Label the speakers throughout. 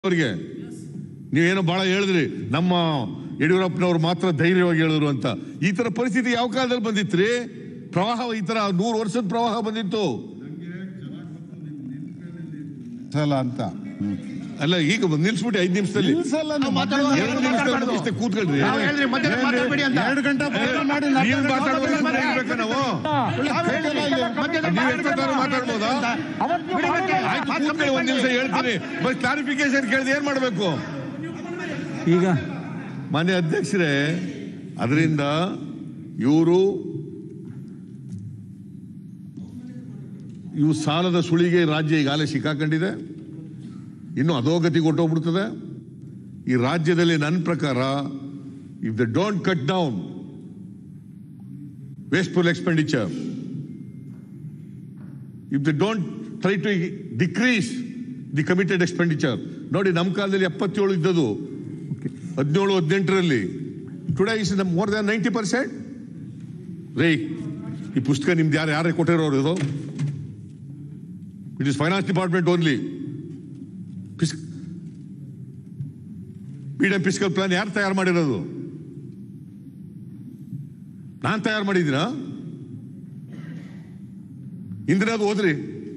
Speaker 1: ಅವರಿಗೆ ನೀವೇನೋ ಬಹಳ ಹೇಳಿದ್ರಿ ನಮ್ಮ ಯಡಿಯೂರಪ್ಪನವ್ರು ಮಾತ್ರ ಧೈರ್ಯವಾಗಿ ಹೇಳಿದ್ರು ಅಂತ ಈ ತರ ಪರಿಸ್ಥಿತಿ ಯಾವ ಕಾಲದಲ್ಲಿ ಬಂದಿತ್ರಿ ಪ್ರವಾಹ ಈ ತರ ನೂರು ವರ್ಷದ ಪ್ರವಾಹ ಬಂದಿತ್ತು
Speaker 2: ಸಲ ಅಂತ
Speaker 1: ಅಲ್ಲ ಈಗ ಬಂದ್ ನಿಲ್ಸ್ಬಿಟ್ಟು ಐದ್ ನಿಮಿಷದಲ್ಲಿ
Speaker 2: ನಿಲ್ಸಲ್ಲ ನೀವು
Speaker 3: ಮಾತಾಡುವಾಗ
Speaker 1: ಎರಡು ನಿಮಿಷ ಮುಗಿಸ್ತೇ ಕೂತ್ಕೊಳ್ರಿ
Speaker 3: ನಾವು ಹೇಳಿದ್ರಿ ಮಧ್ಯದಲ್ಲಿ ಮಾತಾಡ್ಬೇಡಿ ಅಂತ
Speaker 2: ಎರಡು ಗಂಟೆ ಪ್ರಯತ್ನ ಮಾಡಿ
Speaker 1: ನೀವ್ ಮಾತಾಡುವಾಗ ಸುಮ್ನೆ ಇರ್ಬೇಕಾ ನಾವು ನೀವ್ ಎಷ್ಟು ಹೊತ್ತಾದ್ರೂ ಮಾತಾಡ್ಬೋದಾ ಆಯ್ತು ಕೂತ್ಕೊಳ್ಳಿ ಒಂದ್ ನಿಮಿಷ ಹೇಳ್ತೀನಿ ಬಸ್ ಕ್ಲಾರಿಫಿಕೇಶನ್ ಕೇಳಿದ್ರೆ ಏನ್ ಮಾಡ್ಬೇಕು
Speaker 4: ಈಗ
Speaker 1: ಮಾನ್ಯ ಅಧ್ಯಕ್ಷರೇ ಅದರಿಂದ ಇವರು ಇವು ಸಾಲದ ಸುಳಿಗೆ ರಾಜ್ಯ ಈಗಾಗಲೇ ಸಿಕ್ಕಾಕೊಂಡಿದೆ ಇನ್ನು ಅಧೋಗತಿ ಕೊಟ್ಟೋಗ್ಬಿಡ್ತದೆ ಈ ರಾಜ್ಯದಲ್ಲಿ ನನ್ನ ಪ್ರಕಾರ if they don't cut down wasteful expenditure if they don't try to decrease the committed expenditure ನೋಡಿ ನಮ್ಮ ಕಾಲದಲ್ಲಿ ಎಪ್ಪತ್ತೇಳು ಇದ್ದದು ಹದಿನೇಳು ಹದಿನೆಂಟರಲ್ಲಿ today is more than ninety percent ರೇ ಈ ಪುಸ್ತಕ ನಿಮ್ದು ಯಾರು ಯಾರೇ ಕೊಟ್ಟಿರೋರು ಇದು it is finance department only medium fiscal plan ಯಾರು ತಯಾರು ಮಾಡಿರೋದು ನಾನ್ ತಯಾರು ಮಾಡಿದ್ದೀನ ಇಂದಿನದು ಓದ್ರಿ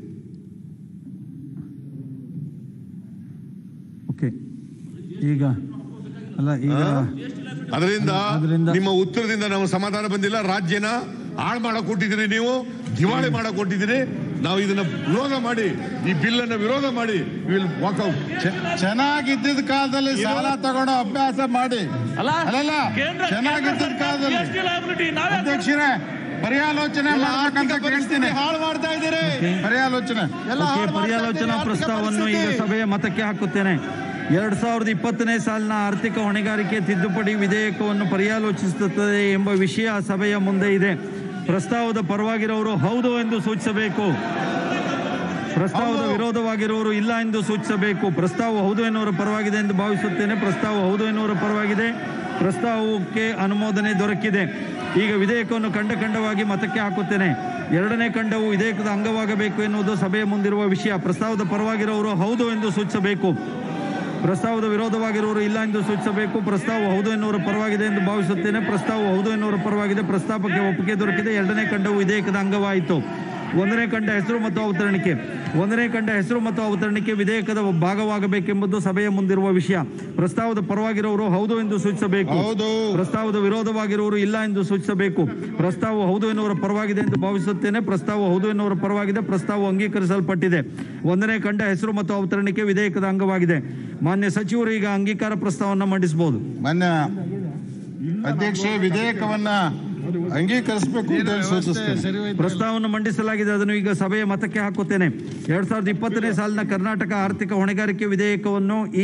Speaker 4: ಓಕೆ ಈಗ ಅಲ್ಲ ಈಗ
Speaker 1: ಅದರಿಂದ
Speaker 4: ಅದರಿಂದ-
Speaker 1: ನಿಮ್ಮ ಉತ್ತರದಿಂದ ನಾವು ಸಮಾಧಾನ ಬಂದಿಲ್ಲ ರಾಜ್ಯನ ಹಾಳು ಮಾಡಕ್ ಕೊಟ್ಟಿದ್ದೀರಿ ನೀವು ದಿವಾಳಿ ಮಾಡಕ್ ಕೊಟ್ಟಿದ್ದೀರಿ ನಾವು ಇದನ್ನ ವಿರೋಧ ಮಾಡಿ ಈ ಬಿಲ್ ಅನ್ನ ವಿರೋಧ ಮಾಡಿ ವಿಲ್ ವಾಕ್ಔಟ್
Speaker 2: ಚೆನ್ನಾಗಿದ್ದಿದ್ದ ಕಾಲದಲ್ಲಿ ಸಾಲ ತಗೊಳ್ಳೋ ಅಭ್ಯಾಸ ಮಾಡಿ ಅಲ್ಲಲ್ಲ ಚೆನ್ನಾಗಿದ್ದಿದ್ದ ಕಾಲದಲ್ಲಿ ಅಧ್ಯಕ್ಷರೇ ಪರ್ಯಾಲೋಚನೆ ಮಾಡ್ಬೇಕಂತ ಕೇಳ್ತೀನಿ ಹಾಳು ಮಾಡ್ತಾ ಇದ್ದೀರಿ ಪರ್ಯಾಲೋಚನೆ
Speaker 4: ಓಕೆ, ಪರ್ಯಾಲೋಚನಾ ಪ್ರಸ್ತಾವವನ್ನು ಈಗ ಸಭೆಯ ಮತಕ್ಕೆ ಹಾಕುತ್ತೇನೆ ಎರಡ್ ಸಾವಿರದ ಇಪ್ಪತ್ತನೇ ಸಾಲಿನ ಆರ್ಥಿಕ ಹೊಣೆಗಾರಿಕೆ ತಿದ್ದುಪಡಿ ವಿಧೇಯಕವನ್ನು ಪರ್ಯಾಲೋಚಿಸುತ್ತದೆ ಎಂಬ ವಿಷಯ ಸಭೆಯ ಮುಂದೆ ಇದೆ ಪ್ರಸ್ತಾವದ ಪರವಾಗಿರೋರು ಹೌದು ಎಂದು ಸೂಚಿಸಬೇಕು ಪ್ರಸ್ತಾವದ ವಿರೋಧವಾಗಿರುವವರು ಇಲ್ಲ ಎಂದು ಸೂಚಿಸಬೇಕು ಪ್ರಸ್ತಾವ ಹೌದು ಎನ್ನುವರ ಪರವಾಗಿದೆ ಎಂದು ಭಾವಿಸುತ್ತೇನೆ ಪ್ರಸ್ತಾವ ಹೌದು ಎನ್ನುವರ ಪರವಾಗಿದೆ ಪ್ರಸ್ತಾವಕ್ಕೆ ಅನುಮೋದನೆ ದೊರಕಿದೆ ಈಗ ವಿಧೇಯಕವನ್ನು ಖಂಡ ಖಂಡವಾಗಿ ಮತಕ್ಕೆ ಹಾಕುತ್ತೇನೆ ಎರಡನೇ ಖಂಡವು ವಿಧೇಯಕದ ಅಂಗವಾಗಬೇಕು ಎನ್ನುವುದು ಸಭೆಯ ಮುಂದಿರುವ ವಿಷಯ ಪ್ರಸ್ತಾವದ ಪರವಾಗಿರುವವರು ಹೌದು ಎಂದು ಸೂಚಿಸಬೇಕು ಪ್ರಸ್ತಾವದ ವಿರೋಧವಾಗಿರುವವರು ಇಲ್ಲ ಎಂದು ಸೂಚಿಸಬೇಕು ಪ್ರಸ್ತಾವ ಹೌದು ಎನ್ನುವರ ಪರವಾಗಿದೆ ಎಂದು ಭಾವಿಸುತ್ತೇನೆ ಪ್ರಸ್ತಾವ ಹೌದು ಎನ್ನುವರ ಪರವಾಗಿದೆ ಪ್ರಸ್ತಾಪಕ್ಕೆ ಒಪ್ಪಿಗೆ ದೊರಕಿದೆ ಎರಡನೇ ಖಂಡವು ವಿಧೇಯಕದ ಅಂಗವಾಯಿತು ಒಂದನೇ ಖಂಡ ಹೆಸರು ಮತ್ತು ಅವತರಣಿಕೆ ಒಂದನೇ ಖಂಡ ಹೆಸರು ಮತ್ತು ಅವತರಣಿಕೆ ವಿಧೇಯಕದ ಭಾಗವಾಗಬೇಕೆಂಬುದು ಸಭೆಯ ಮುಂದಿರುವ ವಿಷಯ ಪ್ರಸ್ತಾವದ ಪರವಾಗಿರುವವರು ಹೌದು ಎಂದು ಸೂಚಿಸಬೇಕು
Speaker 2: ಹೌದು.
Speaker 4: ಪ್ರಸ್ತಾವದ ವಿರೋಧವಾಗಿರುವವರು ಇಲ್ಲ ಎಂದು ಸೂಚಿಸಬೇಕು ಪ್ರಸ್ತಾವ ಹೌದು ಎನ್ನುವರ ಪರವಾಗಿದೆ ಎಂದು ಭಾವಿಸುತ್ತೇನೆ ಪ್ರಸ್ತಾವ ಹೌದು ಎನ್ನುವರ ಪರವಾಗಿದೆ ಪ್ರಸ್ತಾವ ಅಂಗೀಕರಿಸಲ್ಪಟ್ಟಿದೆ ಒಂದನೇ ಖಂಡ ಹೆಸರು ಮತ್ತು ಅವತರಣಿಕೆ ವಿಧೇಯಕದ ಅಂಗವಾಗಿದೆ ಮಾನ್ಯ ಸಚಿವರು ಈಗ ಅಂಗೀಕಾರ ಪ್ರಸ್ತಾವವನ್ನು ಮಂಡಿಸಬಹುದು
Speaker 2: ಮಾನ್ಯ ಅಧ್ಯಕ್ಷ ವಿಧೇಯಕವನ್ನ ಅಂಗೀಕರಿಸಬೇಕು ಅಂತ ಹೇಳಿ ಸೂಚಿಸ್ತೇನೆ
Speaker 4: ಪ್ರಸ್ತಾವವನ್ನು ಮಂಡಿಸಲಾಗಿದೆ ಅದನ್ನು ಈಗ ಸಭೆಯ ಮತಕ್ಕೆ ಹಾಕುತ್ತೇನೆ ಎರಡ್ ಸಾವಿರದ ಇಪ್ಪತ್ತನೇ ಸಾಲಿನ ಕರ್ನಾಟಕ ಆರ್ಥಿಕ ಹೊಣೆಗಾರಿಕೆ ವಿಧೇಯಕವನ್ನು ಈ